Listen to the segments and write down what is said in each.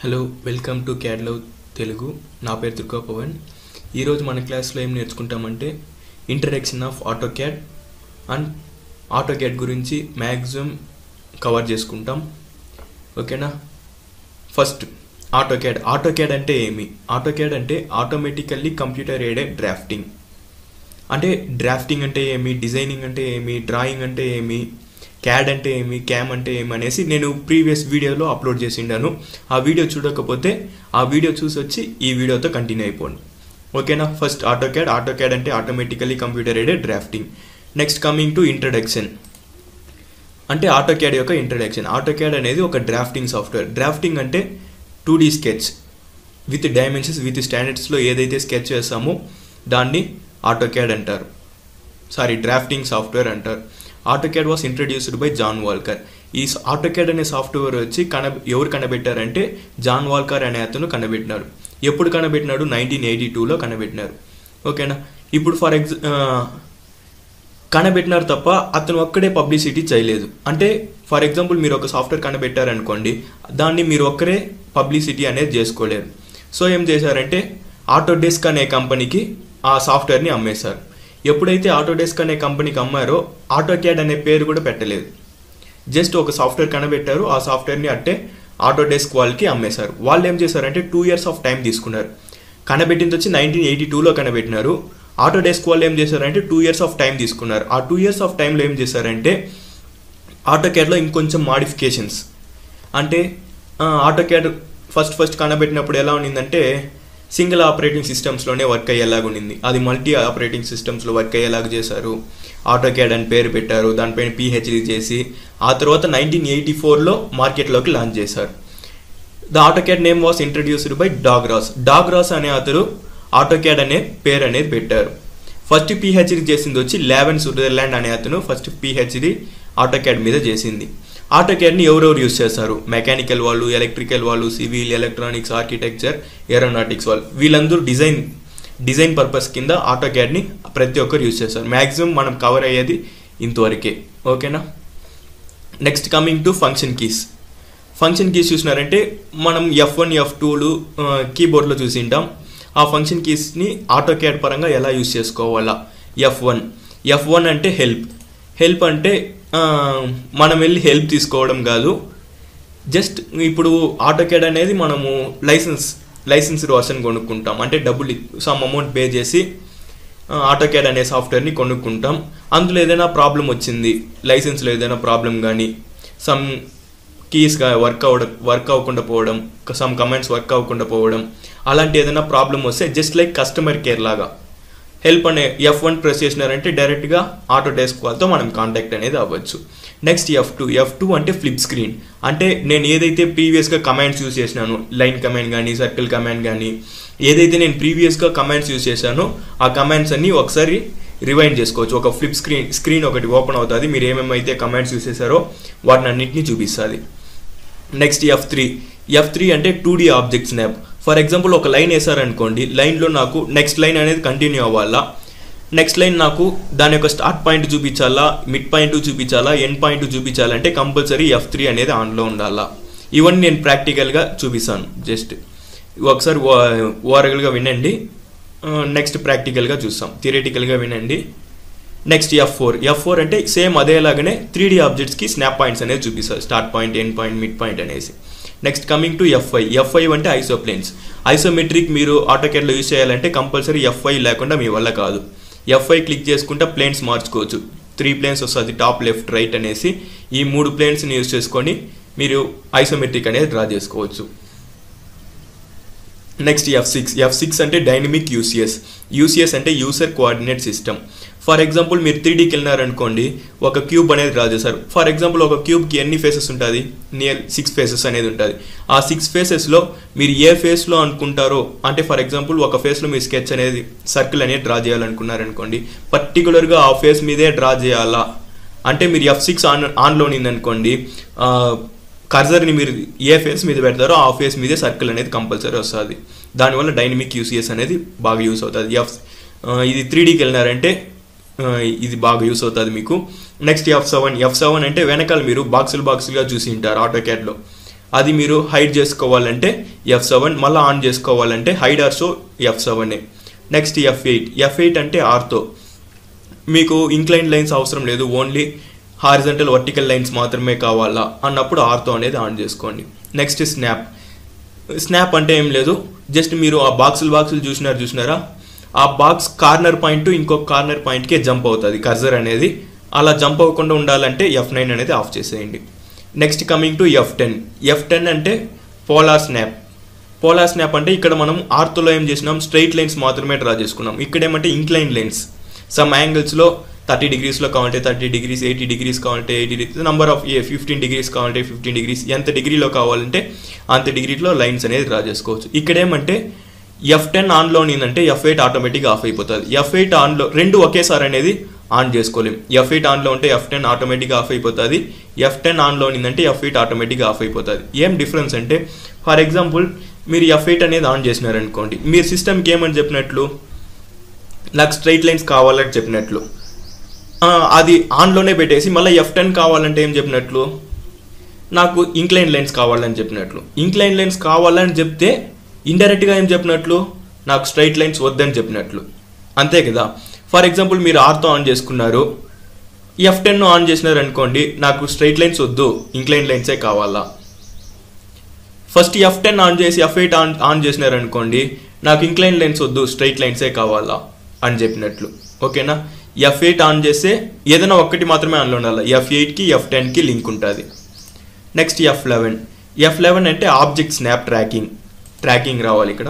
hello welcome to క్యాడ్లవ్ తెలుగు నా పేరు దుర్గా పవన్ ఈరోజు మన క్లాస్లో ఏం నేర్చుకుంటామంటే introduction of AutoCAD and AutoCAD గురించి మ్యాక్సిమం కవర్ చేసుకుంటాం ఓకేనా first AutoCAD AutoCAD అంటే ఏమి ఆటో క్యాడ్ అంటే ఆటోమేటికల్లీ కంప్యూటర్ ఎయిడెడ్ డ్రాఫ్టింగ్ అంటే డ్రాఫ్టింగ్ అంటే ఏమి డిజైనింగ్ అంటే ఏమి డ్రాయింగ్ అంటే ఏమి క్యాడ్ అంటే ఏమి క్యామ్ అంటే ఏమి అనేసి నేను ప్రీవియస్ వీడియోలో అప్లోడ్ చేసిండాను ఆ వీడియో చూడకపోతే ఆ వీడియో చూసి వచ్చి ఈ వీడియోతో కంటిన్యూ అయిపోండి ఓకేనా first AutoCAD AutoCAD అంటే automatically computer aided drafting next coming to introduction అంటే ఆటో క్యాడ్ యొక్క ఇంట్రడక్షన్ ఆటో క్యాడ్ అనేది ఒక డ్రాఫ్టింగ్ సాఫ్ట్వేర్ డ్రాఫ్టింగ్ అంటే two D sketch with dimensions with స్టాండర్డ్స్లో ఏదైతే స్కెచ్ చేస్తామో దాన్ని ఆటో క్యాడ్ అంటారు సారీ డ్రాఫ్టింగ్ సాఫ్ట్వేర్ అంటారు AutoCAD was introduced by John Walker ఈ ఆటోక్యాడ్ అనే సాఫ్ట్వేర్ వచ్చి కన ఎవరు కనబెట్టారంటే జాన్ వాల్కర్ అనే అతను కనబెట్టినాడు ఎప్పుడు కనబెట్టినాడు నైన్టీన్ ఎయిటీ టూలో కనబెట్టినారు ఓకేనా ఇప్పుడు ఫర్ ఎగ్జా కనబెట్టినారు తప్ప అతను ఒక్కడే పబ్లిసిటీ చేయలేదు అంటే ఫర్ ఎగ్జాంపుల్ మీరు ఒక సాఫ్ట్వేర్ కనబెట్టారనుకోండి దాన్ని మీరు ఒక్కరే పబ్లిసిటీ అనేది చేసుకోలేరు సో ఏం చేశారంటే ఆటోడెస్క్ అనే కంపెనీకి ఆ సాఫ్ట్వేర్ని అమ్మేశారు ఎప్పుడైతే ఆటోడెస్క్ అనే కంపెనీకి అమ్మారో ఆటోక్యాడ్ అనే పేరు కూడా పెట్టలేదు జస్ట్ ఒక సాఫ్ట్వేర్ కనబెట్టారు ఆ సాఫ్ట్వేర్ని అంటే ఆటోడెస్క్ వాళ్ళకి అమ్మేశారు వాళ్ళు ఏం చేశారంటే టూ ఇయర్స్ ఆఫ్ టైం తీసుకున్నారు కనబెట్టింది వచ్చి నైన్టీన్ ఎయిటీ టూలో కనబెట్టినారు ఆటోడెస్క్ వాళ్ళు ఏం చేశారంటే టూ ఇయర్స్ ఆఫ్ టైం తీసుకున్నారు ఆ టూ ఇయర్స్ ఆఫ్ టైంలో ఏం చేశారంటే ఆటోక్యాడ్లో ఇంకొంచెం మాడిఫికేషన్స్ అంటే ఆటోక్యాడ్ ఫస్ట్ ఫస్ట్ కనబెట్టినప్పుడు ఎలా ఉండిందంటే సింగిల్ ఆపరేటింగ్ సిస్టమ్స్లోనే వర్క్ అయ్యేలాగా ఉండింది అది మల్టీ ఆపరేటింగ్ సిస్టమ్స్లో వర్క్ అయ్యేలాగా చేశారు ఆటోక్యాడ్ అని పేరు పెట్టారు దానిపైన పిహెచ్డి చేసి ఆ తర్వాత నైన్టీన్ ఎయిటీ ఫోర్లో మార్కెట్లోకి లాంచ్ చేశారు the AutoCAD name was introduced by డాగ్రాస్ డాగ్రాస్ అనే అతడు ఆటోక్యాడ్ అనే పేరు అనేది పెట్టారు ఫస్ట్ పిహెచ్డి చేసింది వచ్చి లెవెన్ స్విట్జర్లాండ్ అనే అతను ఫస్ట్ పిహెచ్డి ఆటోక్యాడ్ మీద చేసింది ఆటోక్యాడ్ని ఎవరెవరు యూస్ చేస్తారు మెకానికల్ వాళ్ళు ఎలక్ట్రికల్ వాళ్ళు సివిల్ ఎలక్ట్రానిక్స్ ఆర్కిటెక్చర్ ఏరోనాటిక్స్ వాళ్ళు వీళ్ళందరూ డిజైన్ డిజైన్ పర్పస్ కింద ఆటోక్యాడ్ని ప్రతి ఒక్కరు యూస్ చేస్తారు మ్యాక్సిమం మనం కవర్ అయ్యేది ఇంతవరకే ఓకేనా next coming to function keys function keys చూసినారంటే మనం ఎఫ్ వన్ ఎఫ్ టూలు కీబోర్డ్లో చూసింటాం ఆ ఫంక్షన్ కీస్ని ఆటోక్యాడ్ పరంగా ఎలా యూస్ చేసుకోవాలా ఎఫ్ వన్ ఎఫ్ వన్ అంటే హెల్ప్ హెల్ప్ అంటే మనం వెళ్ళి హెల్ప్ తీసుకోవడం కాదు జస్ట్ ఇప్పుడు ఆటోక్యాడ్ అనేది మనము లైసెన్స్ లైసెన్స్ వర్షన్ కొనుక్కుంటాం అంటే డబ్బులు సమ్ అమౌంట్ పే చేసి ఆటోక్యాడ్ అనే సాఫ్ట్వేర్ని కొనుక్కుంటాం అందులో ఏదైనా ప్రాబ్లం వచ్చింది లైసెన్స్లో ఏదైనా ప్రాబ్లం కానీ సమ్ కీస్గా వర్క్ అవ్వడం వర్క్ అవ్వకుండా పోవడం సమ్ కమెంట్స్ వర్క్ అవ్వకుండా పోవడం అలాంటి ఏదైనా ప్రాబ్లం వస్తే జస్ట్ లైక్ కస్టమర్ కేర్ లాగా హెల్ప్ అనే ఎఫ్ వన్ ప్రెస్ చేసినారంటే డైరెక్ట్గా ఆటో డెస్క్ వాళ్ళతో మనం కాంటాక్ట్ అనేది అవ్వచ్చు next F two F two అంటే ఫ్లిప్ స్క్రీన్ అంటే నేను ఏదైతే ప్రీవియస్గా కమాండ్స్ యూస్ చేసినాను లైన్ కమాండ్ కానీ సర్కిల్ కమాండ్ కానీ ఏదైతే నేను ప్రీవియస్గా కమాండ్స్ యూస్ చేశానో ఆ కమాండ్స్ అన్ని ఒకసారి రివైండ్ చేసుకోవచ్చు ఒక ఫ్లిప్ స్క్రీన్ స్క్రీన్ ఒకటి ఓపెన్ అవుతుంది మీరు ఏమేమైతే కమాండ్స్ యూస్ చేశారో వాటిని అన్నింటినీ చూపిస్తుంది next F three F three అంటే two D object snap for example ఒక లైన్ వేసారనుకోండి లైన్లో నాకు నెక్స్ట్ లైన్ అనేది కంటిన్యూ అవ్వాలా నెక్స్ట్ లైన్ నాకు దాని యొక్క స్టార్ట్ పాయింట్ చూపించాలా మిడ్ పాయింట్ చూపించాలా ఎండ్ పాయింట్ చూపించాలంటే కంపల్సరీ ఎఫ్ త్రీ అనేది ఆన్లో ఉండాలా ఇవన్నీ నేను ప్రాక్టికల్గా చూపిస్తాను జస్ట్ ఒకసారి ఓవరల్గా వినండి నెక్స్ట్ ప్రాక్టికల్గా చూస్తాం థియరిటికల్గా వినండి next F four F four అంటే సేమ్ అదేలాగానే త్రీ డీ ఆబ్జెక్ట్స్కి స్నాప్ పాయింట్స్ అనేది చూపిస్తారు start point end point mid point అనేసి next coming to F five F five అంటే ఐసోప్లేన్స్ ఐసోమెట్రిక్ మీరు ఆటోకేట్లో యూస్ చేయాలంటే కంపల్సరీ ఎఫ్ఐ లేకుండా మీ వల్ల కాదు ఎఫ్ఐ క్లిక్ చేసుకుంటే ప్లేన్స్ మార్చుకోవచ్చు త్రీ ప్లేన్స్ వస్తుంది టాప్ లెఫ్ట్ రైట్ అనేసి ఈ మూడు ప్లేన్స్ని యూస్ చేసుకొని మీరు ఐసోమెట్రిక్ అనేది డ్రా చేసుకోవచ్చు next F six F six అంటే డైనమిక్ యూసిఎస్ యూసిఎస్ అంటే user coordinate system for example మీరు త్రీడీకి వెళ్ళినారనుకోండి ఒక క్యూబ్ అనేది డ్రా చేశారు ఫర్ ఎగ్జాంపుల్ ఒక క్యూబ్కి ఎన్ని ఫేసెస్ ఉంటుంది నియర్ సిక్స్ ఫేసెస్ అనేది ఉంటుంది ఆ సిక్స్ ఫేసెస్లో మీరు ఏ ఫేస్లో అనుకుంటారో అంటే ఫర్ ఎగ్జాంపుల్ ఒక ఫేస్లో మీరు స్కెచ్ అనేది సర్కిల్ అనేది డ్రా చేయాలనుకున్నారనుకోండి పర్టికులర్గా ఆ ఫేస్ మీదే డ్రా చేయాలా అంటే మీరు ఎఫ్ సిక్స్ ఆన్ ఆన్లో అనుకోండి కర్జర్ని మీరు ఏ ఫేస్ మీద పెడతారో ఆ ఫేస్ మీదే సర్కిల్ అనేది కంపల్సరీ వస్తుంది దానివల్ల డైనమిక్ యూసిఎస్ అనేది బాగా యూస్ అవుతుంది ఎఫ్ ఇది త్రీడీకి వెళ్ళినారంటే ఇది బాగా యూస్ అవుతుంది మీకు next F seven F seven అంటే వెనకాల మీరు బాక్సులు బాక్సులుగా చూసి ఉంటారు ఆటో క్యాట్లో అది మీరు హైడ్ చేసుకోవాలంటే ఎఫ్ సెవెన్ మళ్ళీ ఆన్ చేసుకోవాలంటే hide or show F seven next F eight F eight అంటే ఆర్తో మీకు ఇంక్లైన్ లైన్స్ అవసరం లేదు ఓన్లీ హారిజంటల్ వర్టికల్ లైన్స్ మాత్రమే కావాలా అన్నప్పుడు ఆర్తో అనేది ఆన్ చేసుకోండి నెక్స్ట్ స్నాప్ స్నాప్ అంటే ఏం లేదు జస్ట్ మీరు ఆ బాక్సులు బాక్సులు చూసినారు చూసినారా ఆ బాక్స్ కార్నర్ పాయింట్ ఇంకొక కార్నర్ పాయింట్కే జంప్ అవుతుంది కర్జర్ అనేది అలా జంప్ అవ్వకుండా ఉండాలంటే ఎఫ్ నైన్ అనేది ఆఫ్ చేసేయండి next coming to F ten F ten అంటే పోలార్ స్నాప్ పోలార్ స్నాప్ అంటే ఇక్కడ మనం ఆర్తోలో ఏం చేసినాం స్ట్రైట్ లైన్స్ మాత్రమే డ్రా చేసుకున్నాం ఇక్కడ ఏమంటే ఇంక్లైన్ లైన్స్ సమ్ యాంగిల్స్లో థర్టీ డిగ్రీస్లో కావాలంటే థర్టీ డిగ్రీస్ ఎయిటీ డిగ్రీస్ కావాలంటే eighty degrees number of a fifteen degrees కావాలంటే ఫిఫ్టీన్ డిగ్రీస్ ఎంత డిగ్రీలో కావాలంటే అంత డిగ్రీలో లైన్స్ అనేది డ్రా చేసుకోవచ్చు ఇక్కడ ఏమంటే ఎఫ్ టెన్ ఆన్లో ఉందంటే ఎఫ్ ఎయిట్ ఆటోమేటిక్గా ఆఫ్ అయిపోతుంది ఎఫ్ ఎయిట్ ఆన్లో రెండు ఒకేసారి అనేది ఆన్ చేసుకోలేం ఎఫ్ ఎయిట్ ఆన్లో ఉంటే ఎఫ్ టెన్ ఆటోమేటిక్గా ఆఫ్ అయిపోతుంది ఎఫ్ టెన్ ఆన్లో ఉందంటే ఎఫ్ ఎయిట్ ఆటోమేటిక్గా ఆఫ్ అయిపోతుంది ఏం డిఫరెన్స్ అంటే ఫర్ ఎగ్జాంపుల్ మీరు ఎఫ్ ఎయిట్ అనేది ఆన్ చేసినారనుకోండి మీరు సిస్టమ్కి ఏమని చెప్పినట్లు నాకు స్ట్రైట్ లైన్స్ కావాలని చెప్పినట్లు ఆ, అది ఆన్లోనే పెట్టేసి మళ్ళీ ఎఫ్ టెన్ కావాలంటే ఏం చెప్పినట్లు నాకు ఇంక్లైన్ లైన్స్ కావాలని చెప్పినట్లు ఇంక్లైన్ లైన్స్ కావాలని చెప్తే ఇండైరెక్ట్గా ఏం చెప్పినట్లు నాకు స్ట్రైట్ లైన్స్ వద్దని చెప్పినట్లు అంతే కదా ఫర్ ఎగ్జాంపుల్ మీరు ఆర్తో ఆన్ చేసుకున్నారు ఎఫ్ టెన్ ఆన్ చేసినారు అనుకోండి నాకు స్ట్రైట్ లైన్స్ వద్దు ఇంక్లైన్ లైన్సే కావాలా ఫస్ట్ ఎఫ్ టెన్ ఆన్ చేసి ఎఫ్ ఎయిట్ ఆన్ ఆన్ చేసినారు అనుకోండి నాకు ఇంక్లైన్ లైన్స్ వద్దు స్ట్రైట్ లైన్సే కావాలా అని చెప్పినట్లు ఓకేనా ఎఫ్ ఎయిట్ ఆన్ చేస్తే ఏదైనా ఒక్కటి మాత్రమే ఆన్లో ఉండాలి ఎఫ్ ఎయిట్కి ఎఫ్ టెన్కి లింక్ ఉంటుంది next F eleven F eleven అంటే ఆబ్జెక్ట్ స్నాప్ ట్రాకింగ్ ట్రాకింగ్ రావాలి ఇక్కడ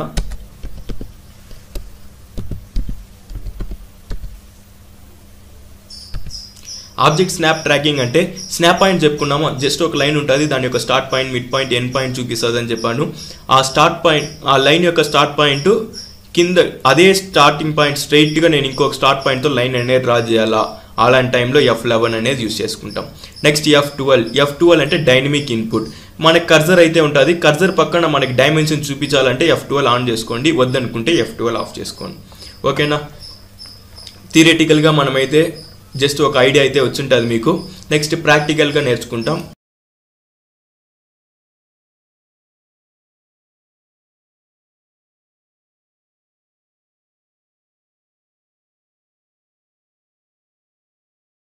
ఆబ్జెక్ట్ స్నాప్ ట్రాకింగ్ అంటే స్నాప్ పాయింట్ చెప్పుకున్నాము జస్ట్ ఒక లైన్ ఉంటుంది దాని యొక్క start point mid point end point చూపిస్తుంది అని చెప్పాను ఆ స్టార్ట్ పాయింట్ ఆ లైన్ యొక్క స్టార్ట్ పాయింట్ కింద అదే స్టార్టింగ్ పాయింట్ స్ట్రైట్గా నేను ఇంకొక స్టార్ట్ పాయింట్తో లైన్ అనేది డ్రా చేయాలా అలాంటి టైంలో ఎఫ్ లెవెన్ అనేది యూస్ చేసుకుంటాం next F twelve F twelve అంటే డైనమిక్ ఇన్పుట్ మనకి కర్జర్ అయితే ఉంటుంది కర్జర్ పక్కన మనకి డైమెన్షన్ చూపించాలంటే ఎఫ్ ట్వెల్వ్ ఆన్ చేసుకోండి వద్దనుకుంటే ఎఫ్ ట్వెల్వ్ ఆఫ్ చేసుకోండి ఓకేనా థియరిటికల్గా మనమైతే జస్ట్ ఒక ఐడియా అయితే వచ్చుంటుంది మీకు నెక్స్ట్ ప్రాక్టికల్గా నేర్చుకుంటాం